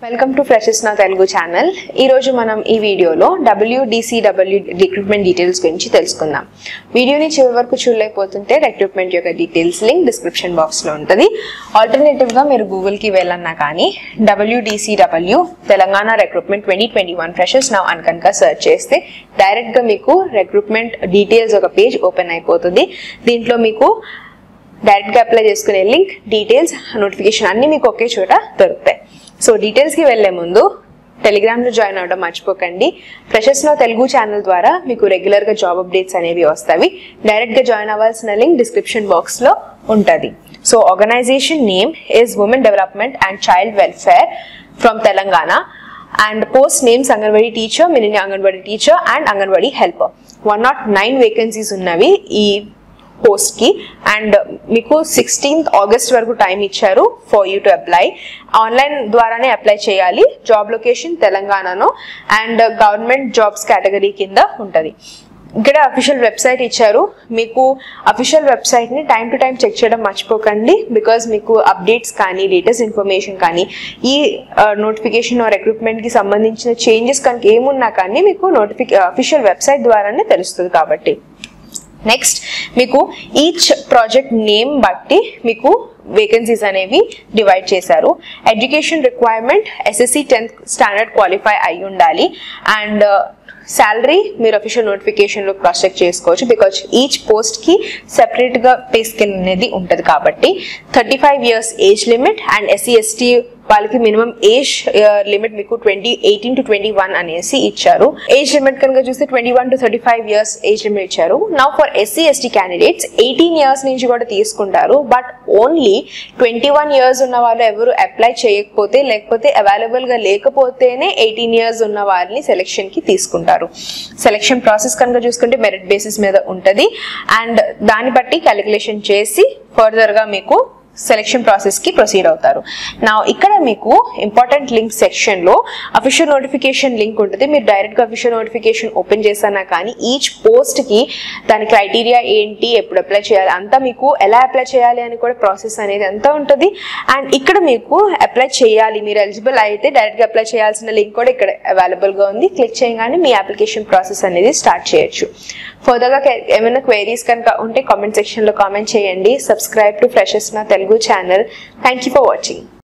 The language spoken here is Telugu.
వెల్కమ్ టు ఫ్రెషెస్ నా తెలుగు ఛానల్ ఈ రోజు మనం ఈ వీడియోలో డబ్ల్యూడిసిడబ్ల్యూ రిక్రూట్మెంట్ డీటెయిల్స్ గురించి తెలుసుకుందాం వీడియోని చివరి వరకు చూడలేకపోతుంటే రిక్రూట్మెంట్ యొక్క డీటెయిల్స్ లింక్ డిస్క్రిప్షన్ బాక్స్ లో ఉంటుంది ఆల్టర్నేటివ్ గా మీరు గూగుల్ కి వెళ్ళన్నా కానీ WDCW Telangana recruitment twenty twenty one freshers నా అని కనుక సెర్చ్ చేస్తే డైరెక్ట్ గా మీకు రిక్రూట్మెంట్ డీటెయిల్స్ ఒక పేజ్ ఓపెన్ అయిపోతుంది దీంట్లో మీకు డైరెక్ట్ గా అప్లై చేసుకునే లింక్ డీటెయిల్స్ నోటిఫికేషన్ అన్ని మీకు ఒకే చోట దొరుకుతాయి సో డీటెయిల్స్ కి వెళ్లే ముందు టెలిగ్రామ్ లో జాయిన్ అవడం మర్చిపోకండి ఫ్రెషర్స్ లో తెలుగు ఛానల్ ద్వారా మీకు రెగ్యులర్ గా జాబ్ అప్డేట్స్ అనేవి వస్తాయి డైరెక్ట్ గా జాయిన్ అవ్వాల్సిన లింక్ డిస్క్రిప్షన్ బాక్స్ లో ఉంటది so organisation name is women development and child welfare from Telangana and post names anganwadi teacher mini anganwadi teacher and anganwadi helper one nought nine vacancies ఉన్నవి ఈ పోస్ట్ కి అండ్ మీకు సిక్స్టీన్త్ ఆగస్ట్ వరకు టైం ఇచ్చారు for you to apply online ద్వారానే అప్లై చేయాలి జాబ్ లొకేషన్ తెలంగాణలో అండ్ గవర్నమెంట్ జాబ్స్ కేటగిరీ కింద ఉంటుంది ఇక్కడ అఫీషియల్ వెబ్సైట్ ఇచ్చారు మీకు అఫీషియల్ వెబ్సైట్ ని టైం టు టైం చెక్ చేయడం మర్చిపోకండి బికాజ్ మీకు అప్డేట్స్ కానీ లేటెస్ట్ ఇన్ఫర్మేషన్ కానీ ఈ నోటిఫికేషన్ రిక్రూట్మెంట్ కి సంబంధించిన చేంజెస్ కనుక ఏమున్నా కానీ మీకు నోటిఫికే అఫీషియల్ వెబ్సైట్ ద్వారానే తెలుస్తుంది కాబట్టి నెక్స్ట్ మీకు ఈచ్ ప్రాజెక్ట్ నేమ్ బట్టి మీకు వేకెన్సీస్ అనేవి డివైడ్ చేశారు education requirement SSC tenth standard qualify అయి ఉండాలి అండ్ శాలరీ మీరు అఫీషియల్ నోటిఫికేషన్లో క్రాస్ చెక్ చేసుకోవచ్చు బికాజ్ ఈచ్ పోస్ట్కి సెపరేట్గా పే స్కేల్ అనేది ఉంటుంది కాబట్టి thirty five years age limit and SC ST వాళ్ళకి మినిమం ఏజ్ లిమిట్ మీకు twenty eighteen to twenty one అనేసి ఇచ్చారు ఏజ్ లిమిట్ కనుక చూస్తే twenty one to thirty five years age limit ఇచ్చారు నా for SC ST candidates eighteen years నుంచి కూడా తీసుకుంటారు but only twenty one years ఉన్న వాళ్ళు ఎవరు అప్లై చేయకపోతే లేకపోతే అవైలబుల్ గా లేకపోతేనే ఎయిటీన్ ఇయర్స్ ఉన్న వారిని సెలెక్షన్ కి తీసుకుంటారు సెలెక్షన్ ప్రాసెస్ కనుక చూసుకుంటే మెరిట్ బేసిస్ మీద ఉంటుంది అండ్ దాన్ని బట్టి క్యాలిక్యులేషన్ చేసి ఫర్దర్ గా మీకు సెలెక్షన్ ప్రాసెస్ కి ప్రొసీడ్ అవుతారు నా ఇక్కడ మీకు ఇంపార్టెంట్ లింక్ సెక్షన్ లో అఫీషియల్ నోటిఫికేషన్ లింక్ ఉంటుంది మీరు డైరెక్ట్ గా అఫీషియల్ నోటిఫికేషన్ ఓపెన్ చేసినా కానీ ఈచ్ పోస్ట్ కి దాని క్రైటీరియా ఏంటి ఎప్పుడు అప్లై చేయాలి అంతా మీకు ఎలా అప్లై చేయాలి అని కూడా ప్రాసెస్ అనేది అంతా ఉంటుంది అండ్ ఇక్కడ మీకు అప్లై చేయాలి మీరు ఎలిజిబుల్ అయితే డైరెక్ట్ గా అప్లై చేయాల్సిన లింక్ కూడా ఇక్కడ అవైలబుల్ గా ఉంది క్లిక్ చేయగానే మీ అప్లికేషన్ ప్రాసెస్ అనేది స్టార్ట్ చేయొచ్చు ఫర్దర్ గా ఏమైనా క్వైరీస్ కనుక ఉంటే కామెంట్ సెక్షన్ లో కామెంట్ చేయండి సబ్స్క్రైబ్ టు ఫ్రెషెస్ నా Telugu channel thank you for watching